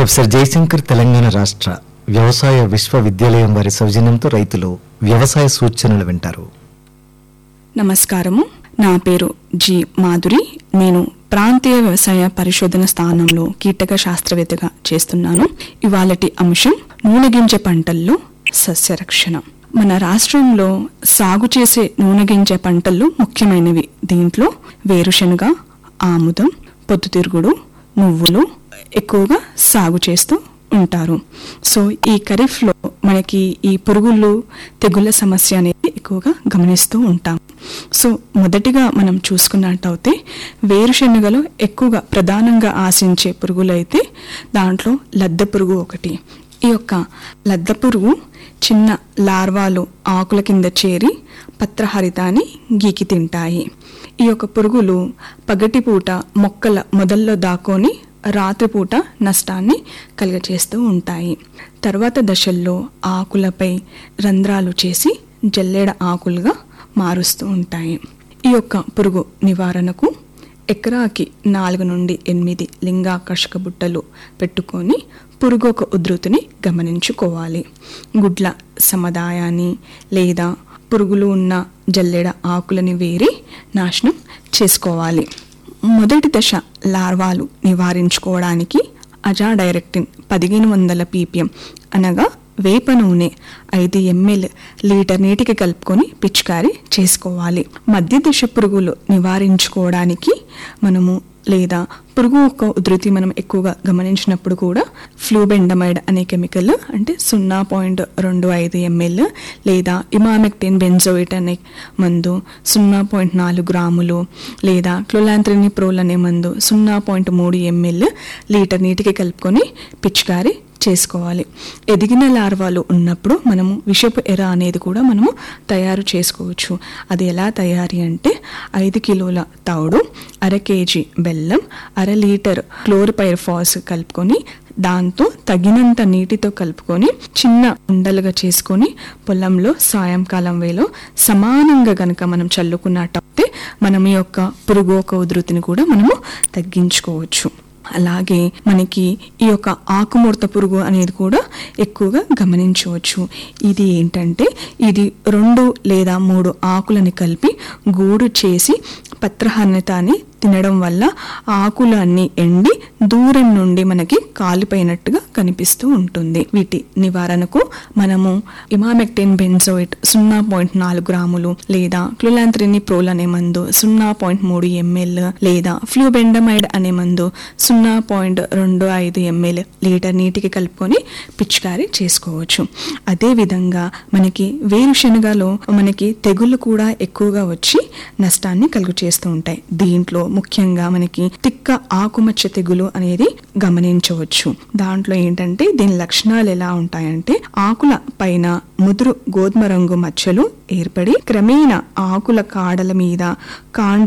professor Jayashankar Telangana రాష్ట్ర వ్యవసాయ విశ్వవిద్యాలయం వారి సౌజన్యంతో రైతులు వ్యవసాయ సూచనలు వింటారు నమస్కారము నా పేరు జి మాధురి నేను ప్రాంతీయ వ్యవసాయ పరిశోధన స్థానంలో కీటక శాస్త్రవేత్తగా చేస్తున్నాను ఇవాళటి అంశం నూనె గింజ పంటల్లో సస్యరక్షణ మన రాష్ట్రంలో సాగు చేసే నూనె గింజ పంటలు ముఖ్యమైనవి దీంట్లో వేరుశనగ ఆముదం పొద్దుతిరుగుడు నువ్వులు ఎక్కువగా సాగు చేస్తూ ఉంటారు సో ఈ ఖరీఫ్లో మనకి ఈ పురుగులు తెగుళ్ళ సమస్య అనేది ఎక్కువగా గమనిస్తూ ఉంటాం సో మొదటిగా మనం చూసుకున్నట్టయితే వేరుశెనగలో ఎక్కువగా ప్రధానంగా ఆశించే పురుగులు అయితే దాంట్లో లద్దె పురుగు ఒకటి ఈ యొక్క లద్దె పురుగు చిన్న లార్వాలు ఆకుల కింద చేరి పత్రహరితాన్ని గీకి తింటాయి ఈ యొక్క పురుగులు పగటిపూట మొక్కల మొదల్లో దాక్కొని రాత్రిపూట నష్టాన్ని కలుగచేస్తూ ఉంటాయి తర్వాత దశల్లో ఆకులపై రంధ్రాలు చేసి జల్లెడ ఆకులుగా మారుస్తూ ఉంటాయి ఈ యొక్క పురుగు నివారణకు ఎకరాకి నాలుగు నుండి ఎనిమిది లింగాకర్షక బుట్టలు పెట్టుకొని పురుగు ఒక ఉధృతిని గమనించుకోవాలి గుడ్ల సముదాయాన్ని లేదా పురుగులు ఉన్న జల్లెడ ఆకులని వేరి నాశనం చేసుకోవాలి మొదటి దశ లార్వాలు నివారించుకోవడానికి అజా డైరెక్టిన్ పదిహేను వందల పీపీఎం అనగా వేప నూనె ఐదు ఎంఎల్ లీటర్ నీటికి కలుపుకొని పిచికారీ చేసుకోవాలి మధ్య దశ పురుగులు నివారించుకోవడానికి మనము లేదా పురుగు యొక్క ఉధృతి మనం ఎక్కువగా గమనించినప్పుడు కూడా ఫ్లూబెండమైడ్ అనే కెమికల్ అంటే సున్నా పాయింట్ రెండు ఐదు ఎంఎల్ లేదా ఇమామెక్టిన్ బెంజోయిట్ అనే మందు సున్నా పాయింట్ నాలుగు గ్రాములు లేదా క్లోలాంత్రిని ప్రోల్ అనే మందు సున్నా పాయింట్ మూడు ఎంఎల్ లీటర్ నీటికి కలుపుకొని పిచికారీ చేసుకోవాలి ఎదిగిన లార్వాలు ఉన్నప్పుడు మనము విషపు ఎర అనేది కూడా మనము తయారు చేసుకోవచ్చు అది ఎలా తయారీ అంటే ఐదు కిలోల తౌడు అర కేజీ బెల్లం అర లీటర్ క్లోరిపైర్ఫాస్ కలుపుకొని దాంతో తగినంత నీటితో కలుపుకొని చిన్న ఉండలుగా చేసుకొని పొలంలో సాయంకాలం వేలో సమానంగా గనక మనం చల్లుకున్నట్టయితే మనం ఈ యొక్క పురుగు ఒక ఉధృతిని కూడా మనము తగ్గించుకోవచ్చు అలాగే మనకి ఈ యొక్క ఆకుముడత పురుగు అనేది కూడా ఎక్కువగా గమనించవచ్చు ఇది ఏంటంటే ఇది రెండు లేదా మూడు ఆకులని కలిపి గూడు చేసి పత్రహరితాన్ని తినడం వల్ల ఆకులు అన్ని ఎండి దూరం నుండి మనకి కాలిపోయినట్టుగా కనిపిస్తూ ఉంటుంది వీటి నివారణకు మనము ఇమామెక్టిన్ బెన్జోయిట్ సున్నా పాయింట్ నాలుగు గ్రాములు లేదా క్లులాంత్రిని ప్రోల్ అనే మందు సున్నా పాయింట్ మూడు ఎంఎల్ లేదా ఫ్లూబెండమైడ్ అనే మందు సున్నా పాయింట్ రెండు ఐదు ఎంఎల్ లీటర్ నీటికి కలుపుకొని పిచికారీ చేసుకోవచ్చు అదే విధంగా మనకి వేరుశనగలో మనకి తెగుళ్ళు కూడా ఎక్కువగా వచ్చి నష్టాన్ని కలుగు చేస్తూ ఉంటాయి దీంట్లో ముఖ్యంగా మనకి తిక్క ఆకుమచ్చ తెగులు అనేది గమనించవచ్చు దాంట్లో ఏంటంటే దీని లక్షణాలు ఎలా ఉంటాయంటే ఆకుల పైన ముదురు గోధుమ రంగు మచ్చలు ఏర్పడి క్రమేణా ఆకుల కాడల మీద కాండ